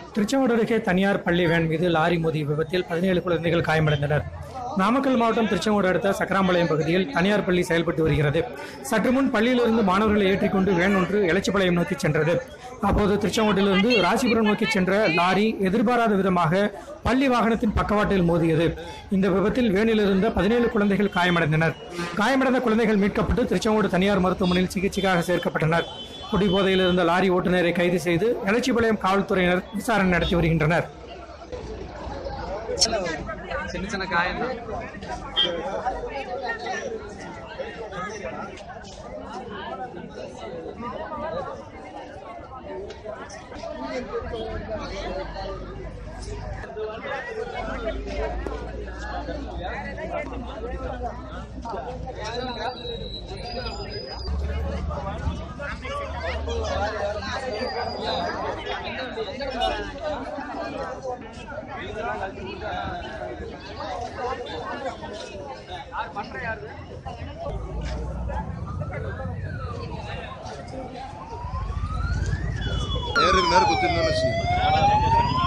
திருச்செங்கோடு அருகே தனியார் பள்ளி வேன் மீது லாரி மோதிய விபத்தில் பதினேழு குழந்தைகள் காயமடைந்தனர் நாமக்கல் மாவட்டம் திருச்செங்கோடு அடுத்த சக்கராம்பாளையம் பகுதியில் தனியார் பள்ளி செயல்பட்டு வருகிறது சற்று முன் பள்ளியிலிருந்து மாணவர்களை ஏற்றிக்கொண்டு வேன் ஒன்று எலச்சிபாளையம் நோக்கி சென்றது அப்போது திருச்செங்கோட்டிலிருந்து ராசிபுரம் நோக்கி சென்ற லாரி எதிர்பாராத விதமாக பள்ளி வாகனத்தின் பக்கவாட்டில் மோதியது இந்த விபத்தில் வேனில் இருந்த பதினேழு குழந்தைகள் காயமடைந்தனர் காயமடைந்த குழந்தைகள் மீட்கப்பட்டு திருச்செங்கோடு தனியார் மருத்துவமனையில் சிகிச்சைக்காக சேர்க்கப்பட்டனர் குடிபோதையில் இருந்த லாரி ஓட்டுநரை கைது செய்து எலச்சிபாளையம் காவல்துறையினர் விசாரணை நடத்தி வருகின்றனர் சின்ன சின்ன காயம் தான் நேருக்கு நேரம் குத்திருந்தோம்னு வச்சுக்கோங்க